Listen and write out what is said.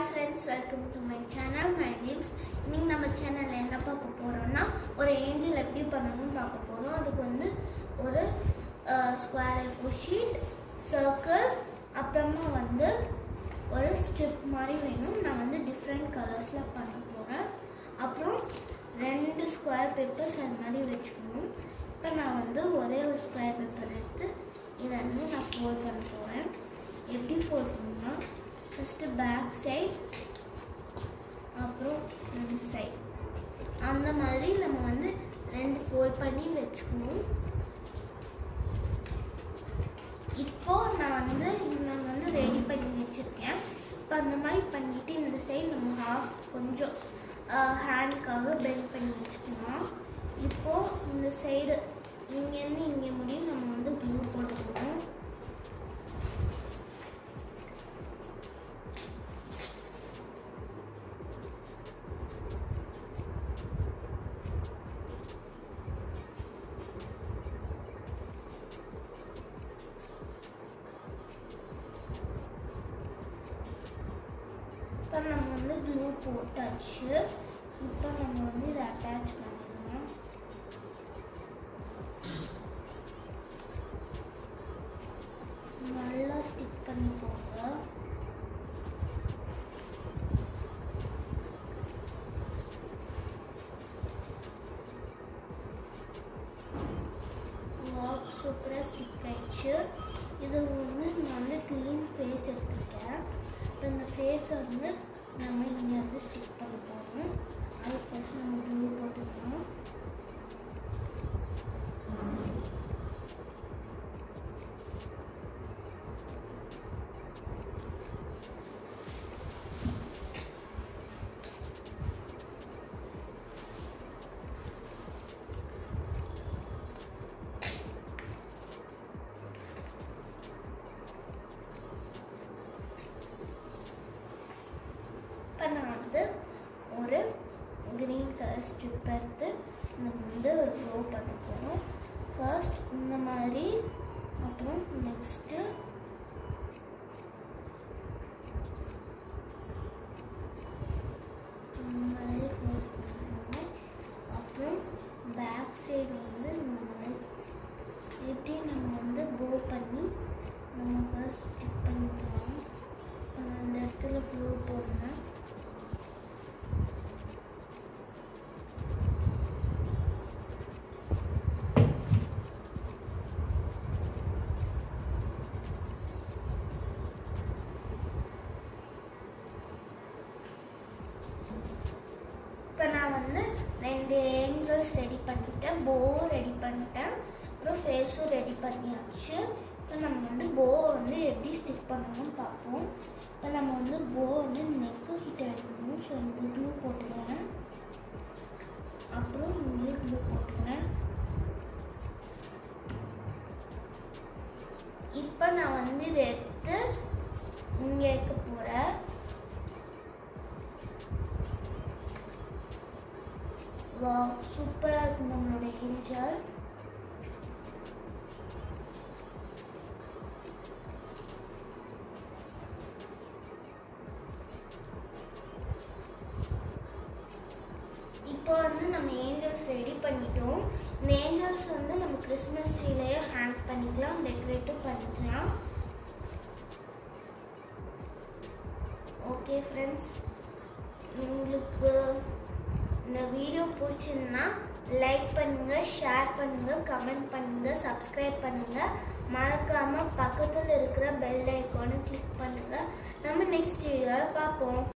hi friends welcome to my channel my name's இன்னைக்கு நம்ம சேனலில் என்ன பார்க்க போகிறோம்னா ஒரு ஏஞ்சல் எப்படி பண்ணணும்னு பார்க்க போகிறோம் அதுக்கு வந்து ஒரு ஸ்கொயர் ஃபோர் ஷீட் சர்க்கிள் அப்புறமா வந்து ஒரு ஸ்ட்ரிப் மாதிரி வேணும் நான் வந்து டிஃப்ரெண்ட் கலர்ஸில் பண்ண போகிறேன் அப்புறம் ரெண்டு ஸ்கொயர் பேப்பர்ஸ் அது மாதிரி வச்சுக்கணும் இப்போ நான் வந்து ஒரே ஒரு ஸ்கொயர் பேப்பர் எடுத்து இதை வந்து நான் ஃபோல்ட் பண்ண போகிறேன் எப்படி ஃபோல்ட் பண்ணா ஃபஸ்ட்டு பேக் சைட் அப்புறம் ஃப்ரண்ட் சைட் அந்த மாதிரி நம்ம வந்து ரெண்டு ஃபோல்ட் பண்ணி வச்சுக்கணும் இப்போ நான் வந்து நான் வந்து ரெடி பண்ணி வச்சுருக்கேன் இப்போ அந்த மாதிரி பண்ணிட்டு இந்த சைடு நம்ம ஹாஃப் கொஞ்சம் ஹேண்ட்காக பெண்ட் பண்ணி வச்சுக்கலாம் இப்போது இந்த சைடு இங்கேருந்து இங்கே முடியும் நம்ம வந்து க்ளூ போட போகிறோம் இப்போ நம்ம வந்து க்ளூ போட்டாச்சு இப்போ நம்ம வந்து இதை அட்டாச் பண்ணிடலாம் நல்லா ஸ்டிக் பண்ணிக்கோங்க சூப்பராக ஸ்டிக் ஆயிடுச்சு இது வந்து நான் வந்து க்ளீன் ஃபேஸ் எடுத்துருக்கேன் இப்போ இந்த ஃபேஸை வந்து நம்ம இங்கே வந்து ஸ்டிக் பண்ண போகிறோம் அது ஃபர்ஸ்ட் நம்ம க்ளூ போட்டுக்கலாம் இப்போ நான் வந்து ஒரு க்ரீன் கலர் ஸ்ட்ரிப் எடுத்து நம்ம வந்து ஒரு க்ளோ பண்ண போகிறோம் ஃபர்ஸ்ட் இந்த மாதிரி அப்புறம் நெக்ஸ்ட்டு இந்த மாதிரி க்ளோஸ் பண்ணிக்கோங்க அப்புறம் பேக் சைடு வந்து இந்த மாதிரி எப்படி நம்ம வந்து கோ பண்ணி நம்ம ஃபர்ஸ்ட் ஸ்டிக் பண்ணிக்கலாம் இப்போ நான் இந்த இடத்துல க்ளூ போடுறேன் இப்போ நான் வந்து ரெண்டு ஏஞ்சல்ஸ் ரெடி பண்ணிட்டேன் போ ரெடி பண்ணிட்டேன் அப்புறம் ஃபேஸும் ரெடி பண்ணியாச்சு இப்போ நம்ம வந்து போ வந்து எப்படி ஸ்டிக் பண்ணணும்னு பார்ப்போம் இப்போ நம்ம வந்து போ வந்து நெக்கு கிட்ட வைக்கணும் ஸோ இந்த க்ளூ போட்டுக்கிறேன் அப்புறம் இங்கே க்ளூ போட்டுக்கிறேன் இப்போ நான் வந்து இதை எடுத்து இங்கே வைக்க போகிறேன் வா சூப்பராக இருக்கும் நம்மளோட ஏஞ்சல் இப்போ வந்து நம்ம ஏஞ்சல்ஸ் ரெடி பண்ணிட்டோம் இந்த ஏஞ்சல்ஸ் வந்து நம்ம கிறிஸ்மஸ் ட்ரீலையும் ஹேங் பண்ணிக்கலாம் டெக்கரேட்டும் பண்ணிக்கலாம் ஓகே ஃப்ரெண்ட்ஸ் உங்களுக்கு இந்த வீடியோ பிடிச்சிருந்தா லைக் பண்ணுங்க ஷேர் பண்ணுங்க கமெண்ட் பண்ணுங்க சப்ஸ்கிரைப் பண்ணுங்க மறக்காம பக்கத்தில் இருக்கிற பெல் ஐக்கானை கிளிக் பண்ணுங்க நம்ம நெக்ஸ்ட் வீடியோவில் பார்ப்போம்